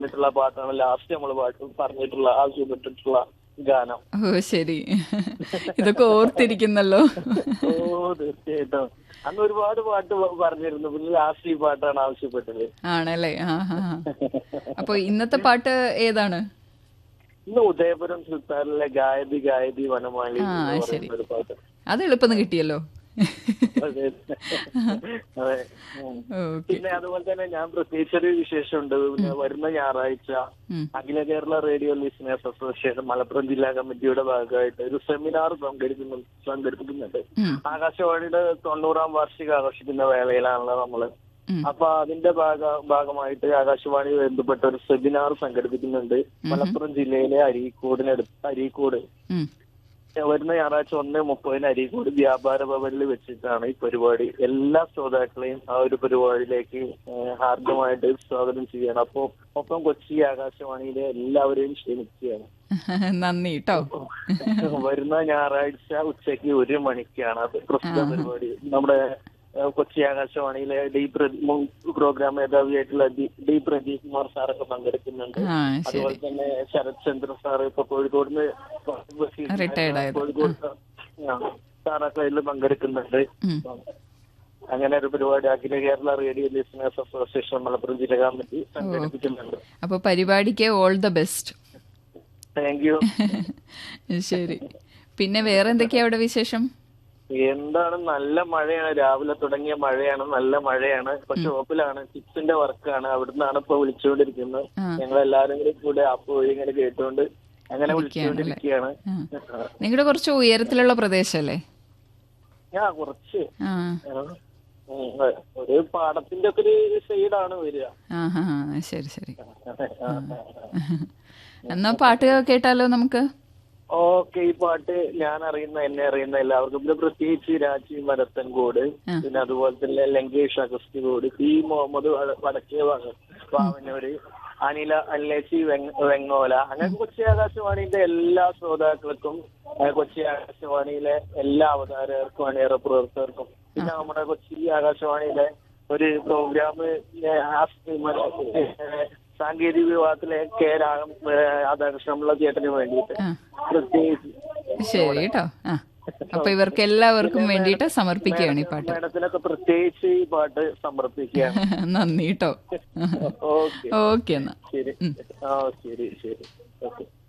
പറഞ്ഞിട്ടുള്ള പാട്ടാണ് ലാസ്റ്റ് നമ്മൾ പാട്ട് പറഞ്ഞിട്ടുള്ള ആവശ്യപ്പെട്ടിട്ടുള്ള ഗാനം ഓ ശരി ഇതൊക്കെ ഓർത്തിരിക്കുന്നല്ലോ ഓ തീർച്ചയായിട്ടും അന്ന് ഒരുപാട് പാട്ട് പ- പറഞ്ഞിരുന്നു പിന്നെ ലാസ്റ്റ് ഈ പാട്ടാണ് ആവശ്യപ്പെട്ടത് ആണല്ലേ ആ ആ ആ. അപ്പൊ ഇന്നത്തെ പാട്ട് ഏതാണ് ഇന്ന് ഉദയപുരം സുൽത്താനിലെ ഗായതി ഗായതി വനമാലി ആ, എന്ന് ശരി. പറയുന്ന ഒരു പാട്ട് അത് എളുപ്പം കിട്ടിയല്ലോ അതെ അതെ ഉം. ഓക്കെ പിന്നെ അതുപോലെ തന്നെ ഞാൻ പ്രത്യേകിച്ച് ഒരു വിശേഷമുണ്ട് പിന്നെ വരുന്ന ഞായറാഴ്ച ഉം. Akhila Kerala radio listeners association Malappuram ജില്ലാ കമ്മിറ്റിയുടെ ഭാഗമായിട്ട് ഒരു സെമിനാർ സംഘടിപ്പിക്കുന്നു സംഘടിപ്പിക്കുന്നുണ്ട് ഉം. ആകാശവാണിയുടെ തൊണ്ണൂറാം വാർഷികം ആഘോഷിക്കുന്ന വേളയിലാണല്ലോ നമ്മള് ഉം. അപ്പൊ അതിന്റെ ഭാഗ ഭാഗമായിട്ട് ആകാശവാണി ബന്ധപ്പെട്ട ഒരു സെമിനാർ സംഘടിപ്പിക്കുന്നുണ്ട് മലപ്പുറം ജില്ലയിലെ അരീക്കോടിനടുത്ത് അരീക്കോട് ഉം. വരുന്ന ഞായറാഴ്ച ഒന്ന് മുപ്പതിന് അരീക്കോട് വ്യാപാര ഭവനിൽ വെച്ചിട്ടാണ് ഈ പരിപാടി എല്ലാ ശ്രോതാക്കളെയും ആ ഒരു പരിപാടിയിലേക്ക് ഏഹ്, ഹാർദമായിട്ട് സ്വാഗതം ചെയ്യണം അപ്പോ ഒപ്പം കൊച്ചി ആകാശവാണിയിലെ എല്ലാവരെയും ക്ഷണിക്കുകയാണ് നന്ദി കേട്ടോ വരുന്ന ഞായറാഴ്ച ഉച്ചയ്ക്ക് ഒരു മണിക്കാണ് അത് പ്രസ്തുത പരിപാടി നമ്മുടെ ഏഹ്, കൊച്ചി ആകാശവാണിയിലെ ഡി പ്ര- മുൻ പ്രോഗ്രാം മേധാവിയായിട്ടുള്ള ഡി- ഡി പ്രദീപ് കുമാർ സാറൊക്കെ പങ്കെടുക്കുന്നുണ്ട് ആ ശരി അതുപോലെ തന്നെ ശരത് ചന്ദ്ര സാറ് ഇപ്പൊ കോഴിക്കോട് Retired ആയത്. കോഴിക്കോട് ആ, സാറൊക്കെ ഇതിൽ പങ്കെടുക്കുന്നുണ്ട് ഉം. അങ്ങനെ ഒരു പരിപാടി Akhila Kerala radio listeners association Malappuram ജില്ലാ കമ്മിറ്റി സംഘടിപ്പിക്കുന്നുണ്ട് അപ്പൊ പരിപാടിക്ക് all the best thank you ശരി പിന്നെ വേറെ എന്തൊക്കെയാ അവിടെ വിശേഷം എന്താണ് നല്ല മഴയാണ് രാവിലെ തുടങ്ങിയ മഴയാണ് നല്ല മഴയാണ് ഇപ്പൊ ഷോപ്പിലാണ് ചിപ്സിന്റെ വർക്കാണ് അവിടുന്നാണ് ഇപ്പൊ വിളിച്ചുകൊണ്ടിരിക്കുന്നത് ആ. ഞങ്ങൾ എല്ലാരും കൂടി കൂടെ അപ്പൊ ഇങ്ങനെ കേട്ടുകൊണ്ട് അങ്ങനെ വിളിച്ചുകൊണ്ടിരിക്കുകയാണ് ആ. നിങ്ങളുടെ കുറച്ച് ഉയരത്തിലുള്ള പ്രദേശമല്ലേ ഞാൻ കുറച്ച് ആ ഉം, ഒരു പാടത്തിന്റെ ഒക്കെ ഒരു സൈഡാണ് വരിക ആ ആ ആ, ശരി ശരി എന്നാ പാട്ട് കേട്ടാലോ നമുക്ക് ഓക്കെ ഈ പാട്ട് ഞാൻ അറിയുന്ന എന്നെ അറിയുന്ന എല്ലാവർക്കും പിന്നെ പ്രത്യേകിച്ച് രാജീവ് മരത്തൻകോട് ആ. പിന്നെ അതുപോലെ തന്നെ ലങ്കേഷ് അഗസ്റ്റികോട് പി മുഹമ്മദ് വട- വടക്കേ ഭാഗം പാവനൂര് അനില അല്ലേച്ചി വെങ്- വെങ്ങോല അങ്ങനെ കൊച്ചി ആകാശവാണിന്റെ എല്ലാ ശ്രോതാക്കൾക്കും ഏ, കൊച്ചി ആകാശവാണിയിലെ എല്ലാ അവതാരകർക്കും അണിയറ പ്രവർത്തകർക്കും പിന്നെ നമ്മുടെ കൊച്ചി ആകാശവാണിയിലെ ഒരു പ്രോഗ്രാം സാങ്കേതിക വിഭാഗത്തിലെ കെ രാഗം രാധാകൃഷ്ണമുള്ള ചേട്ടന് വേണ്ടിയിട്ട് ആ പ്രത്യേകിച്ച് ശരി കേട്ടോ ആ അപ്പൊ ഇവർക്ക് എല്ലാവർക്കും വേണ്ടിയിട്ട് സമർപ്പിക്കുകയാണ് ഈ പാട്ട് മേഡത്തിനൊക്കെ പ്രത്യേകിച്ച് ഈ പാട്ട് സമർപ്പിക്കുകയാണ് നന്ദി കേട്ടോ ഓക്കെ ഓക്കെ എന്നാ ശരി ആ ശരി ശരി ഓക്കെ